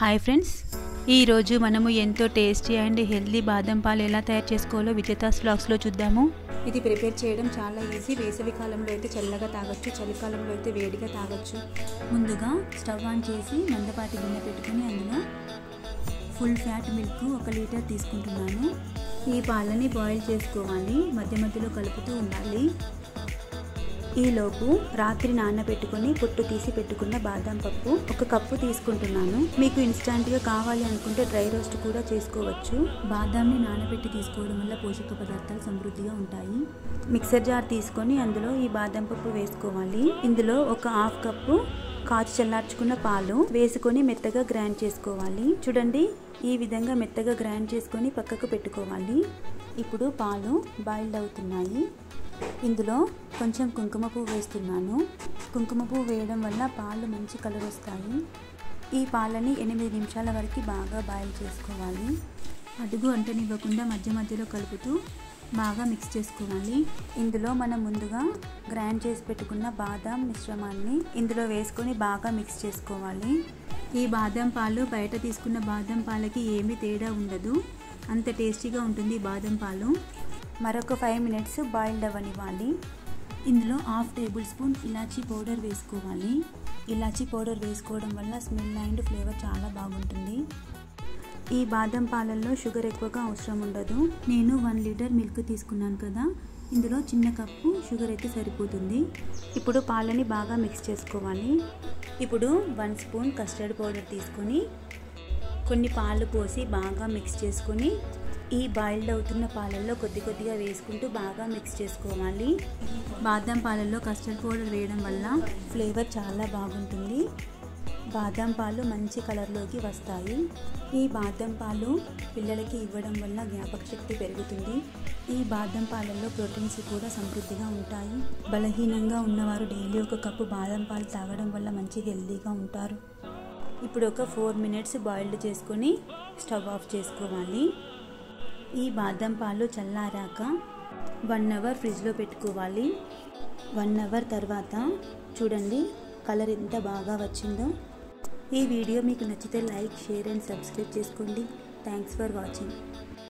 hi friends ఈరోజు మనము ఎంతో టేస్టీ అండ్ హెల్దీ బాదం పాలు ఎలా తయారు చేసుకోవాలో విజేతాస్ బ్లాగ్స్లో చూద్దాము ఇది ప్రిపేర్ చేయడం చాలా ఈజీ వేసవి కాలంలో అయితే చల్లగా తాగొచ్చు చలికాలంలో అయితే వేడిగా తాగొచ్చు ముందుగా స్టవ్ ఆన్ చేసి మందపాటి గిన్నె పెట్టుకుని అందులో ఫుల్ ఫ్యాట్ మిల్క్ ఒక లీటర్ తీసుకుంటున్నాను ఈ పాలని బాయిల్ చేసుకోవాలి మధ్య మధ్యలో కలుపుతూ ఉండాలి ఈలోపు రాత్రి నానబెట్టుకొని పొట్టు తీసి పెట్టుకున్న బాదం పప్పు ఒక కప్పు తీసుకుంటున్నాను మీకు ఇన్స్టాంట్గా కావాలి అనుకుంటే డ్రై రోస్ట్ కూడా చేసుకోవచ్చు బాదాంని నానబెట్టి తీసుకోవడం వల్ల పోషక పదార్థాలు సమృద్ధిగా ఉంటాయి మిక్సర్ జార్ తీసుకొని అందులో ఈ బాదం పప్పు వేసుకోవాలి ఇందులో ఒక హాఫ్ కప్పు కాచి చల్లార్చుకున్న పాలు వేసుకొని మెత్తగా గ్రైండ్ చేసుకోవాలి చూడండి ఈ విధంగా మెత్తగా గ్రైండ్ చేసుకొని పక్కకు పెట్టుకోవాలి ఇప్పుడు పాలు బాయిల్డ్ అవుతున్నాయి ఇందులో కొంచెం కుంకుమ పువ్వు వేస్తున్నాను కుంకుమ పువ్వు వేయడం వల్ల పాలు మంచి కలర్ వస్తాయి ఈ పాలని ఎనిమిది నిమిషాల వరకు బాగా బాయిల్ చేసుకోవాలి అడుగు అంటనివ్వకుండా మధ్య మధ్యలో కలుపుతూ బాగా మిక్స్ చేసుకోవాలి ఇందులో మనం ముందుగా గ్రైండ్ చేసి పెట్టుకున్న బాదం మిశ్రమాన్ని ఇందులో వేసుకొని బాగా మిక్స్ చేసుకోవాలి ఈ బాదం పాలు బయట తీసుకున్న బాదం పాలకి ఏమీ తేడా ఉండదు అంత టేస్టీగా ఉంటుంది బాదం పాలు మరొక ఫైవ్ మినిట్స్ బాయిల్డ్ అవ్వనివ్వాలి ఇందులో హాఫ్ టేబుల్ స్పూన్ ఇలాచీ పౌడర్ వేసుకోవాలి ఇలాచీ పౌడర్ వేసుకోవడం వల్ల స్మెల్ అండ్ ఫ్లేవర్ చాలా బాగుంటుంది ఈ బాదం పాలల్లో షుగర్ ఎక్కువగా అవసరం ఉండదు నేను వన్ లీటర్ మిల్క్ తీసుకున్నాను కదా ఇందులో చిన్న కప్పు షుగర్ అయితే సరిపోతుంది ఇప్పుడు పాలని బాగా మిక్స్ చేసుకోవాలి ఇప్పుడు వన్ స్పూన్ కస్టర్డ్ పౌడర్ తీసుకొని కొన్ని పాలు పోసి బాగా మిక్స్ చేసుకొని ఈ బాయిల్డ్ అవుతున్న పాలల్లో కొద్ది కొద్దిగా వేసుకుంటూ బాగా మిక్స్ చేసుకోవాలి బాదం పాలల్లో కస్టర్డ్ పౌడర్ వేయడం వల్ల ఫ్లేవర్ చాలా బాగుంటుంది బాదం పాలు మంచి కలర్లోకి వస్తాయి ఈ బాదం పాలు పిల్లలకి ఇవ్వడం వల్ల జ్ఞాపక శక్తి పెరుగుతుంది ఈ బాదం పాలల్లో ప్రోటీన్స్ కూడా సమృద్ధిగా ఉంటాయి బలహీనంగా ఉన్నవారు డైలీ ఒక కప్పు బాదం పాలు తాగడం వల్ల మంచి హెల్తీగా ఉంటారు ఇప్పుడు ఒక ఫోర్ మినిట్స్ బాయిల్డ్ చేసుకొని స్టవ్ ఆఫ్ చేసుకోవాలి ఈ బాదం పాలు చల్లారాక వన్ అవర్ ఫ్రిడ్జ్లో పెట్టుకోవాలి వన్ అవర్ తర్వాత చూడండి కలర్ ఎంత బాగా వచ్చిందో ఈ వీడియో మీకు నచ్చితే లైక్ షేర్ అండ్ సబ్స్క్రైబ్ చేసుకోండి థ్యాంక్స్ ఫర్ వాచింగ్